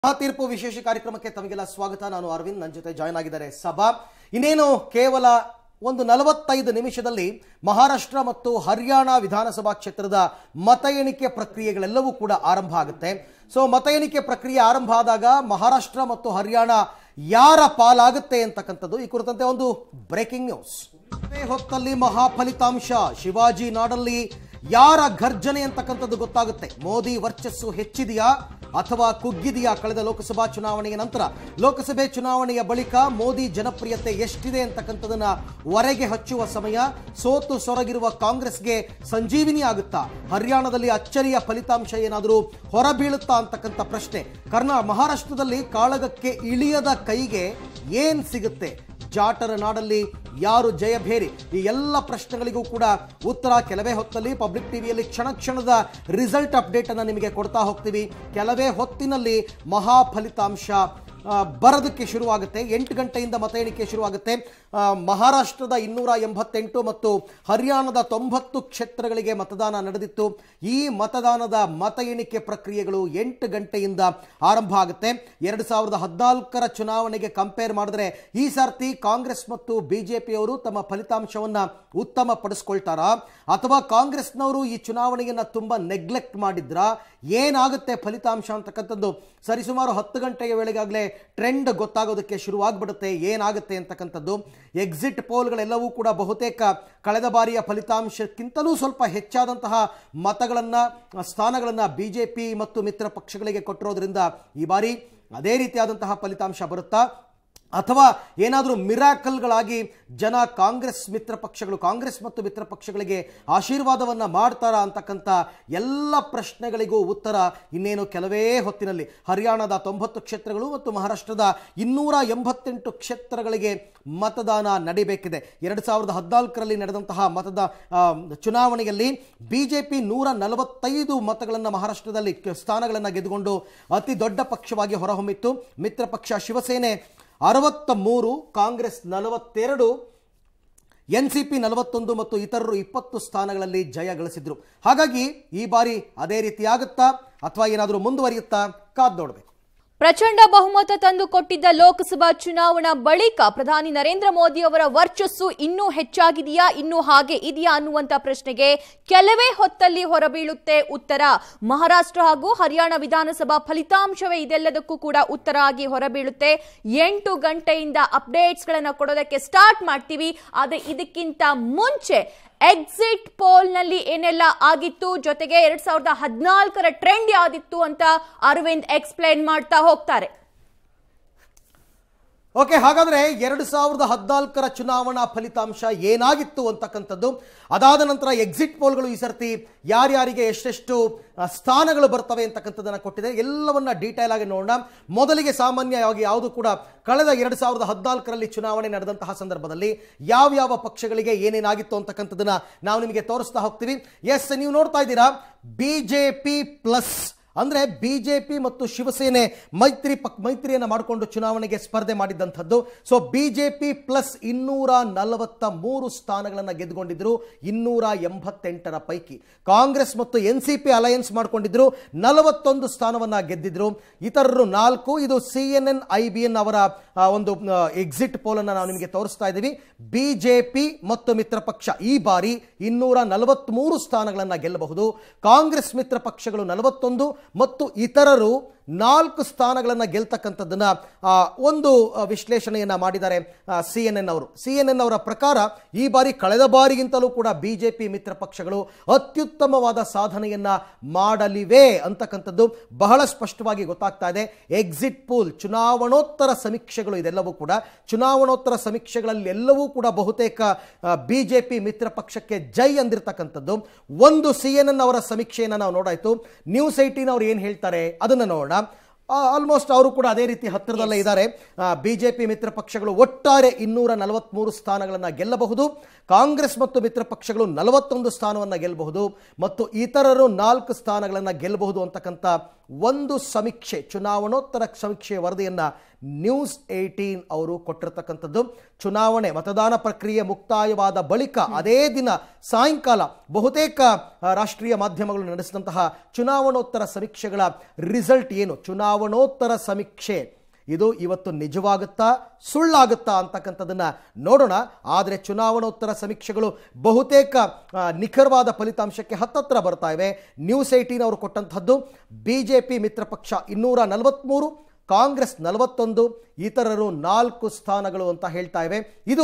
ಆ ತೀರ್ಪು ವಿಶೇಷ ಕಾರ್ಯಕ್ರಮಕ್ಕೆ ತಮಗೆಲ್ಲ ಸ್ವಾಗತ ನಾನು ಅರವಿಂದ್ ನನ್ನ ಜೊತೆ ಜಾಯ್ನ್ ಆಗಿದ್ದಾರೆ ಸಭಾ ಇನ್ನೇನು ಕೇವಲ ಒಂದು ನಲವತ್ತೈದು ನಿಮಿಷದಲ್ಲಿ ಮಹಾರಾಷ್ಟ್ರ ಮತ್ತು ಹರಿಯಾಣ ವಿಧಾನಸಭಾ ಕ್ಷೇತ್ರದ ಮತ ಎಣಿಕೆ ಪ್ರಕ್ರಿಯೆಗಳೆಲ್ಲವೂ ಕೂಡ ಆರಂಭ ಆಗುತ್ತೆ ಸೊ ಮತ ಎಣಿಕೆ ಪ್ರಕ್ರಿಯೆ ಆರಂಭ ಆದಾಗ ಮಹಾರಾಷ್ಟ್ರ ಮತ್ತು ಹರಿಯಾಣ ಯಾರ ಪಾಲಾಗುತ್ತೆ ಅಂತಕ್ಕಂಥದ್ದು ಈ ಕುರಿತಂತೆ ಒಂದು ಬ್ರೇಕಿಂಗ್ ನ್ಯೂಸ್ ಇದೇ ಹೊತ್ತಲ್ಲಿ ಮಹಾ ಫಲಿತಾಂಶ ಶಿವಾಜಿ ನಾಡಲ್ಲಿ ಯಾರ ಘರ್ಜನೆ ಅಂತಕ್ಕಂಥದ್ದು ಗೊತ್ತಾಗುತ್ತೆ ಮೋದಿ ವರ್ಚಸ್ಸು ಹೆಚ್ಚಿದೆಯಾ ಅಥವಾ ಕುಗ್ಗಿದೆಯಾ ಕಳೆದ ಲೋಕಸಭಾ ಚುನಾವಣೆಯ ನಂತರ ಲೋಕಸಭೆ ಚುನಾವಣೆಯ ಬಳಿಕ ಮೋದಿ ಜನಪ್ರಿಯತೆ ಎಷ್ಟಿದೆ ಅಂತಕ್ಕಂಥದನ್ನ ಹೊರಗೆ ಹಚ್ಚುವ ಸಮಯ ಸೋತು ಸೊರಗಿರುವ ಕಾಂಗ್ರೆಸ್ಗೆ ಸಂಜೀವಿನಿ ಆಗುತ್ತಾ ಹರಿಯಾಣದಲ್ಲಿ ಅಚ್ಚರಿಯ ಫಲಿತಾಂಶ ಏನಾದರೂ ಹೊರಬೀಳುತ್ತಾ ಅಂತಕ್ಕಂಥ ಪ್ರಶ್ನೆ ಕರ್ನಾ ಮಹಾರಾಷ್ಟ್ರದಲ್ಲಿ ಕಾಳಗಕ್ಕೆ ಇಳಿಯದ ಕೈಗೆ ಏನ್ ಸಿಗುತ್ತೆ ಜಾಟರ ನಾಡಲ್ಲಿ ಯಾರು ಜಯಭೇರಿ ಈ ಎಲ್ಲ ಪ್ರಶ್ನೆಗಳಿಗೂ ಕೂಡ ಉತ್ತರ ಕೆಲವೇ ಹೊತ್ತಲ್ಲಿ ಪಬ್ಲಿಕ್ ಟಿವಿಯಲ್ಲಿ ಕ್ಷಣ ಕ್ಷಣದ ರಿಸಲ್ಟ್ ಅಪ್ಡೇಟ್ ಅನ್ನು ನಿಮಗೆ ಕೊಡ್ತಾ ಹೋಗ್ತೀವಿ ಕೆಲವೇ ಹೊತ್ತಿನಲ್ಲಿ ಮಹಾ ಫಲಿತಾಂಶ ಆ, ಬರೋದಕ್ಕೆ ಶುರುವಾಗುತ್ತೆ ಎಂಟು ಗಂಟೆಯಿಂದ ಮತ ಎಣಿಕೆ ಶುರುವಾಗುತ್ತೆ ಆ, ಮಹಾರಾಷ್ಟ್ರದ ಇನ್ನೂರ ಎಂಬತ್ತೆಂಟು ಮತ್ತು ಹರಿಯಾಣದ ತೊಂಬತ್ತು ಕ್ಷೇತ್ರಗಳಿಗೆ ಮತದಾನ ನಡೆದಿತ್ತು ಈ ಮತದಾನದ ಮತ ಎಣಿಕೆ ಪ್ರಕ್ರಿಯೆಗಳು ಎಂಟು ಗಂಟೆಯಿಂದ ಆರಂಭ ಆಗುತ್ತೆ ಎರಡು ಸಾವಿರದ ಹದಿನಾಲ್ಕರ ಚುನಾವಣೆಗೆ ಕಂಪೇರ್ ಮಾಡಿದ್ರೆ ಈ ಸರ್ತಿ ಕಾಂಗ್ರೆಸ್ ಮತ್ತು ಬಿಜೆಪಿಯವರು ತಮ್ಮ ಫಲಿತಾಂಶವನ್ನ ಉತ್ತಮ ಪಡಿಸ್ಕೊಳ್ತಾರಾ ಅಥವಾ ಕಾಂಗ್ರೆಸ್ನವರು ಈ ಚುನಾವಣೆಯನ್ನ ತುಂಬಾ ನೆಗ್ಲೆಕ್ಟ್ ಮಾಡಿದ್ರ ಏನಾಗುತ್ತೆ ಫಲಿತಾಂಶ ಅಂತಕ್ಕಂಥದ್ದು ಸರಿಸುಮಾರು ಹತ್ತು ಗಂಟೆಯ ವೇಳೆಗಾಗಲೇ ಟ್ರೆಂಡ್ ಗೊತ್ತಾಗೋದಕ್ಕೆ ಶುರುವಾಗ್ಬಿಡುತ್ತೆ ಏನಾಗುತ್ತೆ ಅಂತಕ್ಕಂಥದ್ದು ಎಕ್ಸಿಟ್ ಪೋಲ್ಗಳೆಲ್ಲವೂ ಕೂಡ ಬಹುತೇಕ ಕಳೆದ ಬಾರಿಯ ಫಲಿತಾಂಶಕ್ಕಿಂತಲೂ ಸ್ವಲ್ಪ ಹೆಚ್ಚಾದಂತಹ ಮತಗಳನ್ನು ಸ್ಥಾನಗಳನ್ನು ಬಿ ಜೆ ಪಿ ಮತ್ತು ಮಿತ್ರ ಪಕ್ಷಗಳಿಗೆ ಕೊಟ್ಟಿರೋದ್ರಿಂದ ಈ ಬಾರಿ ಅದೇ ರೀತಿಯಾದಂತಹ ಫಲಿತಾಂಶ ಬರುತ್ತಾ ಅಥವಾ ಏನಾದರೂ ಮಿರಾಕಲ್ಗಳಾಗಿ ಜನ ಕಾಂಗ್ರೆಸ್ ಮಿತ್ರ ಪಕ್ಷಗಳು ಕಾಂಗ್ರೆಸ್ ಮತ್ತು ಮಿತ್ರ ಪಕ್ಷಗಳಿಗೆ ಆಶೀರ್ವಾದವನ್ನು ಮಾಡ್ತಾರಾ ಅಂತಕ್ಕಂಥ ಎಲ್ಲ ಪ್ರಶ್ನೆಗಳಿಗೂ ಉತ್ತರ ಇನ್ನೇನು ಕೆಲವೇ ಹೊತ್ತಿನಲ್ಲಿ ಹರಿಯಾಣದ ತೊಂಬತ್ತು ಕ್ಷೇತ್ರಗಳು ಮತ್ತು ಮಹಾರಾಷ್ಟ್ರದ ಇನ್ನೂರ ಎಂಬತ್ತೆಂಟು ಕ್ಷೇತ್ರಗಳಿಗೆ ಮತದಾನ ನಡಿಬೇಕಿದೆ ಎರಡು ಸಾವಿರದ ಹದಿನಾಲ್ಕರಲ್ಲಿ ನಡೆದಂತಹ ಮತದ ಆ, ಚುನಾವಣೆಯಲ್ಲಿ ಬಿ ಜೆ ಪಿ ನೂರ ನಲವತ್ತೈದು ಮತಗಳನ್ನು ಮಹಾರಾಷ್ಟ್ರದಲ್ಲಿ ಕ- ಸ್ಥಾನಗಳನ್ನು ಗೆದ್ದುಕೊಂಡು ಅತಿ ದೊಡ್ಡ ಪಕ್ಷವಾಗಿ ಹೊರಹೊಮ್ಮಿತ್ತು ಮಿತ್ರ ಪಕ್ಷ ಶಿವಸೇನೆ ಅರವತ್ತ ಮೂರು ಕಾಂಗ್ರೆಸ್ ನಲವತ್ತೆರಡು ಎನ್ ಸಿ ಪಿ ನಲವತ್ತೊಂದು ಮತ್ತು ಇತರರು ಇಪ್ಪತ್ತು ಸ್ಥಾನಗಳಲ್ಲಿ ಜಯ ಗಳಿಸಿದ್ರು ಹಾಗಾಗಿ ಈ ಬಾರಿ ಅದೇ ರೀತಿ ಆಗುತ್ತಾ ಅಥವಾ ಏನಾದರೂ ಮುಂದುವರಿಯುತ್ತಾ ಕಾದ್ ನೋಡಬೇಕು ಪ್ರಚಂಡ ಬಹುಮತ ತಂದು ಕೊಟ್ಟಿದ್ದ ಲೋಕಸಭಾ ಚುನಾವಣಾ ಬಳಿಕ ಪ್ರಧಾನಿ ನರೇಂದ್ರ ಮೋದಿ ಅವರ ವರ್ಚಸ್ಸು ಇನ್ನೂ ಹೆಚ್ಚಾಗಿದೆಯಾ ಇನ್ನೂ ಹಾಗೆ ಇದೆಯಾ ಅನ್ನುವಂತ ಪ್ರಶ್ನೆಗೆ ಕೆಲವೇ ಹೊತ್ತಲ್ಲಿ ಹೊರಬೀಳುತ್ತೆ ಉತ್ತರ ಮಹಾರಾಷ್ಟ್ರ ಹಾಗೂ ಹರಿಯಾಣ ವಿಧಾನಸಭಾ ಫಲಿತಾಂಶವೇ ಇದೆಲ್ಲದಕ್ಕೂ ಕೂಡ ಉತ್ತರ ಆಗಿ ಹೊರಬೀಳುತ್ತೆ ಎಂಟು ಗಂಟೆಯಿಂದ ಅಪ್ಡೇಟ್ಸ್ ಗಳನ್ನ ಕೊಡೋದಕ್ಕೆ ಸ್ಟಾರ್ಟ್ ಮಾಡ್ತೀವಿ ಆದ್ರೆ ಇದಕ್ಕಿಂತ ಮುಂಚೆ ಎಕ್ಸಿಟ್ ಪೋಲ್ ನಲ್ಲಿ ಏನೆಲ್ಲ ಆಗಿತ್ತು ಜೊತೆಗೆ ಎರಡ್ ಸಾವಿರದ ಹದಿನಾಲ್ಕರ ಟ್ರೆಂಡ್ ಯಾವ್ದಿತ್ತು ಅಂತ ಅರವಿಂದ್ ಎಕ್ಸ್ಪ್ಲೈನ್ ಮಾಡ್ತಾ ಹೋಗ್ತಾರೆ ಓಕೆ ಹಾಗಾದ್ರೆ ಎರಡು ಸಾವಿರದ ಹದಿನಾಲ್ಕರ ಚುನಾವಣಾ ಫಲಿತಾಂಶ ಏನಾಗಿತ್ತು ಅಂತಕ್ಕಂಥದ್ದು ಅದಾದ ನಂತರ ಎಕ್ಸಿಟ್ ಪೋಲ್ಗಳು ಈ ಸರ್ತಿ ಯಾರ್ಯಾರಿಗೆ ಎಷ್ಟೆಷ್ಟು ಆ, ಸ್ಥಾನಗಳು ಬರ್ತವೆ ಅಂತಕ್ಕಂಥದ್ದನ್ನು ಕೊಟ್ಟಿದೆ ಎಲ್ಲವನ್ನ ಡೀಟೇಲ್ ಆಗಿ ನೋಡೋಣ ಮೊದಲಿಗೆ ಸಾಮಾನ್ಯವಾಗಿ ಯಾವುದು ಕೂಡ ಕಳೆದ ಎರಡು ಸಾವಿರದ ಹದಿನಾಲ್ಕರಲ್ಲಿ ಚುನಾವಣೆ ನಡೆದಂತಹ ಸಂದರ್ಭದಲ್ಲಿ ಯಾವ್ಯಾವ ಪಕ್ಷಗಳಿಗೆ ಏನೇನಾಗಿತ್ತು ಅಂತಕ್ಕಂಥದ್ದನ್ನ ನಾವು ನಿಮಗೆ ತೋರಿಸ್ತಾ ಹೋಗ್ತೀವಿ ಎಸ್ ನೀವು ನೋಡ್ತಾ ಇದ್ದೀರಾ ಬಿ ಜೆ ಪಿ ಪ್ಲಸ್ ಅಂದ್ರೆ ಬಿಜೆಪಿ ಮತ್ತು ಶಿವಸೇನೆ ಮೈತ್ರಿ ಪಕ್ ಮೈತ್ರಿಯನ್ನು ಮಾಡಿಕೊಂಡು ಚುನಾವಣೆಗೆ ಸ್ಪರ್ಧೆ ಮಾಡಿದ್ದಂಥದ್ದು ಸೊ ಬಿಜೆಪಿ ಪ್ಲಸ್ ಇನ್ನೂರ ನಲವತ್ತ ಮೂರು ಸ್ಥಾನಗಳನ್ನು ಗೆದ್ದುಕೊಂಡಿದ್ರು ಇನ್ನೂರ ಎಂಬತ್ತೆಂಟರ ಪೈಕಿ ಕಾಂಗ್ರೆಸ್ ಮತ್ತು ಎನ್ ಸಿ ಪಿ ಅಲಯನ್ಸ್ ಮಾಡಿಕೊಂಡಿದ್ರು ನಲವತ್ತೊಂದು ಸ್ಥಾನವನ್ನ ಗೆದ್ದಿದ್ರು ಇತರರು ನಾಲ್ಕು ಇದು C N N I B N ಅವರ ಆ, ಒಂದು ಎಕ್ಸಿಟ್ ಪೋಲನ್ನು ನಾವು ನಿಮಗೆ ತೋರಿಸ್ತಾ ಇದ್ದೀವಿ ಬಿಜೆಪಿ ಮತ್ತು ಮಿತ್ರ ಪಕ್ಷ ಈ ಬಾರಿ ಇನ್ನೂರ ನಲವತ್ಮೂರು ಸ್ಥಾನಗಳನ್ನು ಗೆಲ್ಲಬಹುದು ಕಾಂಗ್ರೆಸ್ ಮಿತ್ರ ಪಕ್ಷಗಳು ನಲವತ್ತೊಂದು ಮತ್ತು ಇತರರು ನಾಲ್ಕು ಸ್ಥಾನಗಳನ್ನು ಗೆಲ್ತಕ್ಕಂಥದ್ದನ್ನ ಆ, ಒಂದು ಆ, ವಿಶ್ಲೇಷಣೆಯನ್ನ ಮಾಡಿದ್ದಾರೆ ಸಿ ಎನ್ ಎನ್ ಅವರು ಸಿ ಎನ್ ಎನ್ ಅವರ ಪ್ರಕಾರ ಈ ಬಾರಿ ಕಳೆದ ಬಾರಿಗಿಂತಲೂ ಕೂಡ ಬಿಜೆಪಿ ಮಿತ್ರ ಪಕ್ಷಗಳು ಅತ್ಯುತ್ತಮವಾದ ಸಾಧನೆಯನ್ನ ಮಾಡಲಿವೆ ಅಂತಕ್ಕಂಥದ್ದು ಬಹಳ ಸ್ಪಷ್ಟವಾಗಿ ಗೊತ್ತಾಗ್ತಾ ಇದೆ ಎಕ್ಸಿಟ್ ಪೂಲ್ ಚುನಾವಣೋತ್ತರ ಸಮೀಕ್ಷೆಗಳು ಇದೆಲ್ಲವೂ ಕೂಡ ಚುನಾವಣೋತ್ತರ ಸಮೀಕ್ಷೆಗಳಲ್ಲಿ ಎಲ್ಲವೂ ಕೂಡ ಬಹುತೇಕ ಬಿಜೆಪಿ ಮಿತ್ರ ಪಕ್ಷಕ್ಕೆ ಜೈ ಅಂದಿರ್ತಕ್ಕಂಥದ್ದು ಒಂದು ಸಿ ಎನ್ ಎನ್ ಅವರ ಸಮೀಕ್ಷೆಯನ್ನು ನಾವು ನೋಡಾಯ್ತು ನ್ಯೂಸ್ ಏಯ್ಟೀನ್ ಅವ್ರು ಏನು ಹೇಳ್ತಾರೆ ಅದನ್ನು ನೋಡೋಣ ಆಲ್ಮೋಸ್ಟ್ ಅವರು ಕೂಡ ಅದೇ ರೀತಿ ಹತ್ತಿರದಲ್ಲೇ ಇದ್ದಾರೆ ಬಿಜೆಪಿ ಮಿತ್ರ ಪಕ್ಷಗಳು ಒಟ್ಟಾರೆ ಇನ್ನೂರ ನಲವತ್ಮೂರು ಸ್ಥಾನಗಳನ್ನು ಗೆಲ್ಲಬಹುದು ಕಾಂಗ್ರೆಸ್ ಮತ್ತು ಮಿತ್ರ ಪಕ್ಷಗಳು ನಲವತ್ತೊಂದು ಸ್ಥಾನವನ್ನು ಗೆಲ್ಲಬಹುದು ಮತ್ತು ಇತರರು ನಾಲ್ಕು ಸ್ಥಾನಗಳನ್ನು ಗೆಲ್ಲಬಹುದು ಅಂತಕ್ಕಂಥ ಒಂದು ಸಮೀಕ್ಷೆ ಚುನಾವಣೋತ್ತರ ಸಮೀಕ್ಷೆ ವರದಿಯನ್ನ ನ್ಯೂಸ್ ಏಯ್ಟೀನ್ ಅವರು ಕೊಟ್ಟಿರ್ತಕ್ಕಂಥದ್ದು ಚುನಾವಣೆ ಮತದಾನ ಪ್ರಕ್ರಿಯೆ ಮುಕ್ತಾಯವಾದ ಬಳಿಕ ಅದೇ ದಿನ ಸಾಯಂಕಾಲ ಬಹುತೇಕ ಆ, ರಾಷ್ಟ್ರೀಯ ಮಾಧ್ಯಮಗಳು ನಡೆಸಿದಂತಹ ಚುನಾವಣೋತ್ತರ ಸಮೀಕ್ಷೆಗಳ ರಿಸಲ್ಟ್ ಏನು ಚುನಾವಣೆ ಚುನಾವಣೋತ್ತರ ಸಮೀಕ್ಷೆ ಇದು ಇವತ್ತು ನಿಜವಾಗುತ್ತಾ ಸುಳ್ಳಾಗುತ್ತಾ ಅಂತಕ್ಕಂಥದ್ದನ್ನ ನೋಡೋಣ ಆದರೆ ಚುನಾವಣೋತ್ತರ ಸಮೀಕ್ಷೆಗಳು ಬಹುತೇಕ ಆ, ನಿಖರವಾದ ಫಲಿತಾಂಶಕ್ಕೆ ಹತ್ತತ್ರ ಬರ್ತಾ ಇವೆ ನ್ಯೂಸ್ ಏಯ್ಟೀನ್ ಅವರು ಕೊಟ್ಟಂತಹದ್ದು ಬಿ ಜೆ ಪಿ ಮಿತ್ರ ಪಕ್ಷ ಇನ್ನೂರ ನಲವತ್ತ್ಮೂರು ಕಾಂಗ್ರೆಸ್ ನಲವತ್ತೊಂದು ಇತರರು ನಾಲ್ಕು ಸ್ಥಾನಗಳು ಅಂತ ಹೇಳ್ತಾ ಇವೆ ಇದು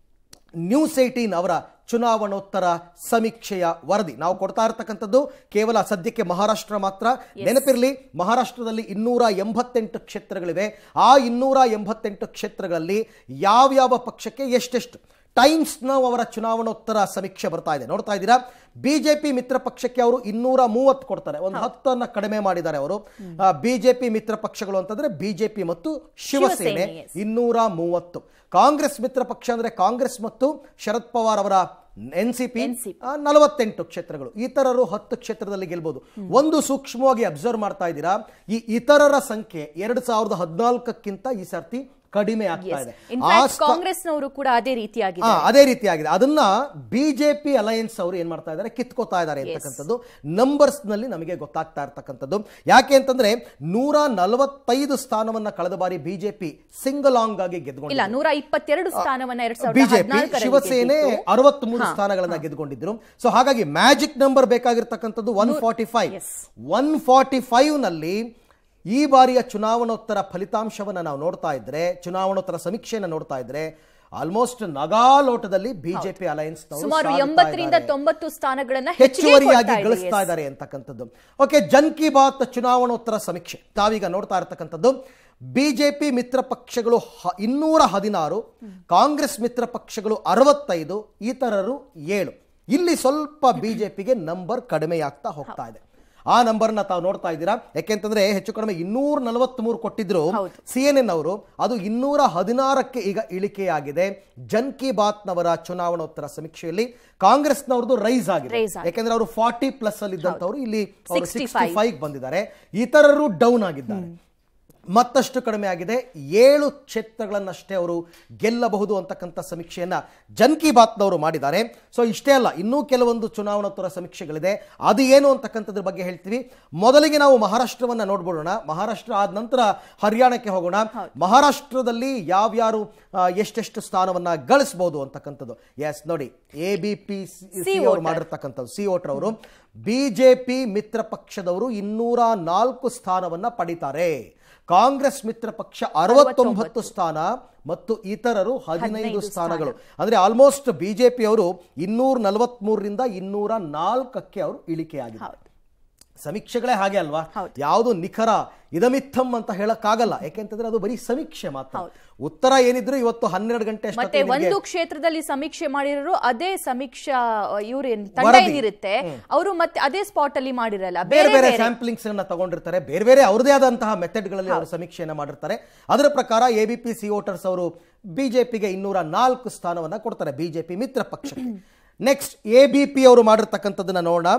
ನ್ಯೂಸ್ ಏಯ್ಟೀನ್ ಅವರ ಚುನಾವಣೋತ್ತರ ಸಮೀಕ್ಷೆಯ ವರದಿ ನಾವು ಕೊಡ್ತಾ ಇರತಕ್ಕಂಥದ್ದು ಕೇವಲ ಸದ್ಯಕ್ಕೆ ಮಹಾರಾಷ್ಟ್ರ ಮಾತ್ರ ನೆನಪಿರಲಿ ಮಹಾರಾಷ್ಟ್ರದಲ್ಲಿ ಇನ್ನೂರ ಎಂಬತ್ತೆಂಟು ಕ್ಷೇತ್ರಗಳಿವೆ ಆ ಇನ್ನೂರ ಎಂಬತ್ತೆಂಟು ಕ್ಷೇತ್ರಗಳಲ್ಲಿ ಯಾವ್ಯಾವ ಪಕ್ಷಕ್ಕೆ ಎಷ್ಟೆಷ್ಟು ಟೈಮ್ಸ್ ನಾವು ಅವರ ಚುನಾವಣೋತ್ತರ ಸಮೀಕ್ಷೆ ಬರ್ತಾ ಇದೆ ನೋಡ್ತಾ ಇದ್ದೀರಾ ಬಿಜೆಪಿ ಮಿತ್ರ ಪಕ್ಷಕ್ಕೆ ಅವರು ಇನ್ನೂರ ಮೂವತ್ತು ಕೊಡ್ತಾರೆ ಒಂದು ಹತ್ತನ್ನ ಕಡಿಮೆ ಮಾಡಿದ್ದಾರೆ ಅವರು ಬಿಜೆಪಿ ಮಿತ್ರ ಪಕ್ಷಗಳು ಅಂತಂದ್ರೆ ಬಿಜೆಪಿ ಮತ್ತು ಶಿವಸೇನೆ ಶಿವಸೇನೆ, yes. ಇನ್ನೂರ ಮೂವತ್ತು ಕಾಂಗ್ರೆಸ್ ಮಿತ್ರ ಪಕ್ಷ ಅಂದ್ರೆ ಕಾಂಗ್ರೆಸ್ ಮತ್ತು ಶರದ್ ಪವಾರ್ ಅವರ ಎನ್ ಸಿ ಪಿ NCP. ನಲವತ್ತೆಂಟು ಕ್ಷೇತ್ರಗಳು ಇತರರು ಹತ್ತು ಕ್ಷೇತ್ರದಲ್ಲಿ ಗೆಲ್ಬಹುದು ಒಂದು ಸೂಕ್ಷ್ಮವಾಗಿ ಅಬ್ಸರ್ವ್ ಮಾಡ್ತಾ ಇದ್ದೀರಾ ಈ ಇತರರ ಸಂಖ್ಯೆ ಎರಡು ಸಾವಿರದ ಹದಿನಾಲ್ಕಕ್ಕಿಂತ ಈ ಸರ್ತಿ ಕಡಿಮೆ ಆಗ್ತಾ ಇದೆ ಆ ಇನ್ಫ್ಯಾಕ್ಟ್ ಸ್ಥ- ಕಾಂಗ್ರೆಸ್ನವರು ಕೂಡ ಅದೇ ರೀತಿಯಾಗಿದೆ ಹಾ ಅದೇ ರೀತಿಯಾಗಿದೆ ಅದನ್ನ ಬಿಜೆಪಿ ಅಲಯನ್ಸ್ ಅವರು ಏನ್ ಮಾಡ್ತಾ ಇದ್ದಾರೆ ಕಿತ್ಕೋತಾ ಇದ್ದಾರೆ ಅಂತಕ್ಕಂಥದ್ದು ನಂಬರ್ಸ್ ನಲ್ಲಿ ನಮಗೆ ಗೊತ್ತಾಗ್ತಾ ಇರ್ತಕ್ಕಂಥದ್ದು ಯಾಕೆ ಅಂತಂದ್ರೆ ನೂರ ನಲವತ್ತೈದು ಸ್ಥಾನವನ್ನ ಕಳೆದ ಬಾರಿ ಬಿಜೆಪಿ ಸಿಂಗಲ್ ಆಂಗ್ ಆಗಿ ಇಲ್ಲ ಗೆದ್ದುಕೊಂಡಿದೆ ನೂರ ಇಪ್ಪತ್ತೆರಡು ಸ್ಥಾನವನ್ನ ಎರಡ್ ಸಾವಿರದ ಬಿಜೆಪಿ ಹದಿನಾಲ್ಕರಲ್ಲಿ ಶಿವಸೇನೆ ಗೆದ್ದಿತ್ತು. ಅರವತ್ಮೂರು ಸ್ಥಾನಗಳನ್ನ ಗೆದ್ದುಕೊಂಡಿದ್ರು ಸೊ ಹಾಗಾಗಿ ಮ್ಯಾಜಿಕ್ ನಂಬರ್ ಬೇಕಾಗಿರ್ತಕ್ಕಂಥದ್ದು one forty five Yes. One forty five ನಲ್ಲಿ ಈ ಬಾರಿಯ ಚುನಾವಣೋತ್ತರ ಫಲಿತಾಂಶವನ್ನ ನಾವು ನೋಡ್ತಾ ಇದ್ರೆ ಚುನಾವಣೋತ್ತರ ಸಮೀಕ್ಷೆಯನ್ನ ನೋಡ್ತಾ ಇದ್ರೆ ಆಲ್ಮೋಸ್ಟ್ ನಗಾಲೋಟದಲ್ಲಿ ಬಿಜೆಪಿ ಅಲಯನ್ಸ್ ಸುಮಾರು ಎಂಬತ್ತರಿಂದ ತೊಂಬತ್ತು ಸ್ಥಾನಗಳನ್ನ ಹೆಚ್ಚಿಗೆ ಹೆಚ್ಚುವರಿಯಾಗಿ ಕೊಡ್ತಾ ಇದೆ, ಗಳಿಸ್ತಾ yes. ಇದ್ದಾರೆ ಅಂತಕ್ಕಂಥದ್ದು ಓಕೆ ಜನ್ ಕಿ ಬಾತ್ ಚುನಾವಣೋತ್ತರ ಸಮೀಕ್ಷೆ ತಾವೀಗ ನೋಡ್ತಾ ಇರತಕ್ಕಂಥದ್ದು ಬಿಜೆಪಿ ಮಿತ್ರ ಪಕ್ಷಗಳು ಹ- ಇನ್ನೂರ ಹದಿನಾರು ಕಾಂಗ್ರೆಸ್ ಮಿತ್ರ ಪಕ್ಷಗಳು ಅರವತ್ತೈದು ಇತರರು ಏಳು ಇಲ್ಲಿ ಸ್ವಲ್ಪ ಬಿಜೆಪಿಗೆ ನಂಬರ್ ಕಡಿಮೆಯಾಗ್ತಾ ಹೋಗ್ತಾ ಇದೆ ಆ ನಂಬರ್ನ ತಾವು ನೋಡ್ತಾ ಇದ್ದೀರಾ ಯಾಕೆಂತಂದ್ರೆ ಹೆಚ್ಚು ಕಡಿಮೆ ಇನ್ನೂರ ನಲವತ್ಮೂರು ಕೊಟ್ಟಿದ್ರು ಹೌದು. ಸಿ ಎನ್ ಎನ್ ಅವರು ಅದು ಇನ್ನೂರ ಹದಿನಾರಕ್ಕೆ ಈಗ ಇಳಿಕೆಯಾಗಿದೆ ಜನ್ ಕಿ ಬಾತ್ನವರ ಚುನಾವಣೋತ್ತರ ಸಮೀಕ್ಷೆಯಲ್ಲಿ ಕಾಂಗ್ರೆಸ್ನವ್ರದ್ದು ರೈಸ್ ಆಗಿದೆ Rise ಆಗಿದೆ. ಯಾಕೆಂದ್ರೆ ಅವರು ಫಾರ್ಟಿ ಪ್ಲಸ್ ಅಲ್ಲಿ ಇದ್ದಂಥವ್ರು ಇಲ್ಲಿ ಅವರು 65. ಸಿಕ್ಸ್ಟಿ ಫೈವ್ ಬಂದಿದ್ದಾರೆ ಇತರರು ಡೌನ್ ಆಗಿದ್ದಾರೆ ಮತ್ತಷ್ಟು ಕಡಿಮೆ ಆಗಿದೆ ಏಳು ಕ್ಷೇತ್ರಗಳನ್ನಷ್ಟೇ ಅವರು ಗೆಲ್ಲಬಹುದು ಅಂತಕ್ಕಂಥ ಸಮೀಕ್ಷೆಯನ್ನ ಜನ್ ಕಿ ಬಾತ್ನವರು ಮಾಡಿದ್ದಾರೆ ಸೊ ಇಷ್ಟೇ ಅಲ್ಲ ಇನ್ನೂ ಕೆಲವೊಂದು ಚುನಾವಣೋತ್ತರ ಸಮೀಕ್ಷೆಗಳಿದೆ ಅದು ಏನು ಅಂತಕ್ಕಂಥದ್ರ ಬಗ್ಗೆ ಹೇಳ್ತೀವಿ ಮೊದಲಿಗೆ ನಾವು ಮಹಾರಾಷ್ಟ್ರವನ್ನ ನೋಡ್ಬಿಡೋಣ ಮಹಾರಾಷ್ಟ್ರ ಆದ ನಂತರ ಹರಿಯಾಣಕ್ಕೆ ಹೋಗೋಣ ಮಹಾರಾಷ್ಟ್ರದಲ್ಲಿ ಯಾವ್ಯಾರು ಆ, ಎಷ್ಟೆಷ್ಟು ಸ್ಥಾನವನ್ನ ಗಳಿಸಬಹುದು ಅಂತಕ್ಕಂಥದ್ದು ಎಸ್ ನೋಡಿ ಎ ಬಿ ಪಿ ಸಿ ಅವರು ಮಾಡಿರ್ತಕ್ಕಂಥದ್ದು ಸಿ ವೋಟರ್ ಅವರು ಬಿಜೆಪಿ ಮಿತ್ರ ಪಕ್ಷದವರು ಇನ್ನೂರ ನಾಲ್ಕು ಸ್ಥಾನವನ್ನ ಪಡಿತಾರೆ ಕಾಂಗ್ರೆಸ್ ಮಿತ್ರ ಪಕ್ಷ ಅರವತ್ತೊಂಬತ್ತು ಸ್ಥಾನ ಮತ್ತು ಇತರರು ಹದಿನೈದು ಸ್ಥಾನಗಳು ಅಂದ್ರೆ ಆಲ್ಮೋಸ್ಟ್ ಬಿಜೆಪಿ ಅವರು ಇನ್ನೂರ ನಲವತ್ಮೂರರಿಂದ ಇನ್ನೂರ ನಾಲ್ಕಕ್ಕೆ ಅವರು ಇಳಿಕೆಯಾಗಿದೆ ಸಮೀಕ್ಷೆಗಳೇ ಹಾಗೆ ಅಲ್ವಾ ಹೌದು. ಯಾವುದು ನಿಖರ ಇದಮಿತ್ತಂ ಅಂತ ಹೇಳಕ್ಕಾಗಲ್ಲ ಯಾಕೆಂತಂದ್ರೆ ಅದು ಬರೀ ಸಮೀಕ್ಷೆ ಮಾತ್ರ ಉತ್ತರ ಏನಿದ್ರು ಇವತ್ತು ಹನ್ನೆರಡು ಗಂಟೆ ಮತ್ತೆ ಅಷ್ಟೊತ್ತಿಗೆ ನಿಮ್ಗೆ ಒಂದು ಕ್ಷೇತ್ರದಲ್ಲಿ ಸಮೀಕ್ಷೆ ಮಾಡಿರೋರು ಅದೇ ಸಮೀಕ್ಷಾ ಇವ್ರ ಏನ್ ತಂಡ ವರದಿ. ಏನಿರುತ್ತೆ ಅವರು ಮತ್ತೆ ಅದೇ ಸ್ಪಾಟ್ ಅಲ್ಲಿ ಮಾಡಿರಲ್ಲ ಬೇರೆ ಬೇರೆ ಬೇರೆ ಬೇರೆ ಸ್ಯಾಂಪ್ಲಿಂಗ್ಸ್ ಅನ್ನ ತಗೊಂಡಿರ್ತಾರೆ ಬೇರೆ ಬೇರೆ ಅವ್ರದೇ ಆದಂತಹ ಮೆಥಡ್ಗಳಲ್ಲಿ ಅವರು ಸಮೀಕ್ಷೆಯನ್ನ ಮಾಡಿರ್ತಾರೆ ಅದರ ಪ್ರಕಾರ A B P C voters ಅವರು ಬಿಜೆಪಿಗೆ ಇನ್ನೂರ ನಾಲ್ಕು ಸ್ಥಾನವನ್ನ ಕೊಡ್ತಾರೆ ಬಿಜೆಪಿ ಮಿತ್ರ ಪಕ್ಷಕ್ಕೆ ನೆಕ್ಸ್ಟ್ ಎ ಬಿ ಪಿ ಅವರು ಮಾಡಿರ್ತಕ್ಕಂಥದ್ದನ್ನ ನೋಡೋಣ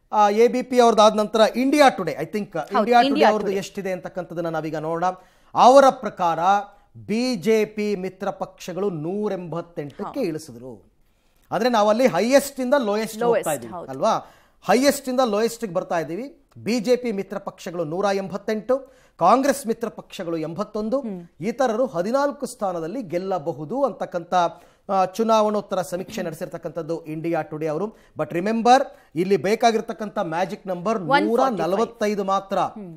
ಎ ಬಿ ಪಿ ಅವ್ರದ್ದಾದ ನಂತರ India Today I think India Today India ಅವ್ರದ್ದು ಎಷ್ಟಿದೆ ಅಂತಕ್ಕಂಥದ್ದನ್ನ ನಾವೀಗ ನೋಡೋಣ ಅವರ ಪ್ರಕಾರ ಬಿಜೆಪಿ ಮಿತ್ರ ಪಕ್ಷಗಳು ನೂರ ಎಂಬತ್ತೆಂಟಕ್ಕೆ ಇಳಿಸಿದ್ರು ಅಂದ್ರೆ ನಾವಲ್ಲಿ ಹೈಯೆಸ್ಟ್ ಇಂದ ಲೋಯೆಸ್ಟ್ ಹೋಗ್ತಾ Lowest, ಇದ್ದೀವಿ ಹೌದು. ಅಲ್ವಾ ಹೈಯೆಸ್ಟ್ ಇಂದ ಲೋಯೆಸ್ಟ್ ಬರ್ತಾ ಇದ್ದೀವಿ ಬಿಜೆಪಿ ಮಿತ್ರ ಪಕ್ಷಗಳು ನೂರ ಎಂಬತ್ತೆಂಟು ಕಾಂಗ್ರೆಸ್ ಮಿತ್ರ ಪಕ್ಷಗಳು ಎಂಬತ್ತೊಂದು ಇತರರು ಹದಿನಾಲ್ಕು ಸ್ಥಾನದಲ್ಲಿ ಗೆಲ್ಲಬಹುದು ಅಂತಕ್ಕಂಥ ಆ, ಚುನಾವಣೋತ್ತರ ಸಮೀಕ್ಷೆ ನಡೆಸಿರ್ತಕ್ಕಂಥದ್ದು ಇಂಡಿಯಾ ಟುಡೇ ಅವರು ಬಟ್ ರಿಮೆಂಬರ್ ಇಲ್ಲಿ ಬೇಕಾಗಿರ್ತಕ್ಕಂಥ ಮ್ಯಾಜಿಕ್ ನಂಬರ್ ನೂರ ನಲವತ್ತೈದು ಮಾತ್ರ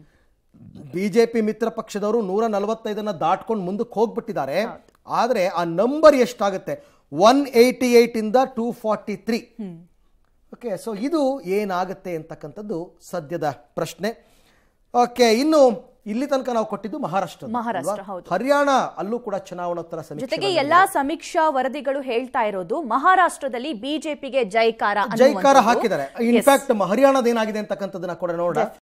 ಬಿಜೆಪಿ ಮಿತ್ರ ಪಕ್ಷದವರು ನೂರ ನಲವತ್ತೈದನ್ನ ದಾಟ್ಕೊಂಡು ಮುಂದಕ್ಕೆ ಹೋಗ್ಬಿಟ್ಟಿದ್ದಾರೆ ಆದ್ರೆ ಆ ನಂಬರ್ ಎಷ್ಟಾಗುತ್ತೆ ಒನ್ ಏಯ್ಟಿ ಏಟ್ ಇಂದ two forty three okay so ಇದು ಏನಾಗುತ್ತೆ ಅಂತಕ್ಕಂಥದ್ದು ಸದ್ಯದ ಪ್ರಶ್ನೆ ಓಕೆ ಇನ್ನು ಇಲ್ಲಿ ತನಕ ನಾವು ಕೊಟ್ಟಿದ್ದು ಮಹಾರಾಷ್ಟ್ರ ಮಹಾರಾಷ್ಟ್ರ, ಹೌದು. ಹರಿಯಾಣ ಅಲ್ಲೂ ಕೂಡ ಚುನಾವಣೋತ್ತರ ಸಮೀಕ್ಷೆ ಜೊತೆಗೆ ಎಲ್ಲಾ ಸಮೀಕ್ಷಾ ವರದಿಗಳು ಹೇಳ್ತಾ ಇರೋದು ಮಹಾರಾಷ್ಟ್ರದಲ್ಲಿ ಬಿಜೆಪಿಗೆ ಜೈಕಾರ ಜೈಕಾರ ಅನ್ನುವಂಥದ್ದು. ಹಾಕಿದ್ದಾರೆ ಇನ್ಫ್ಯಾಕ್ಟ್ ಹರಿಯಾಣದ ಏನಾಗಿದೆ ಅಂತಕ್ಕಂಥದ್ದನ್ನ ಕೂಡ ನೋಡೋಣ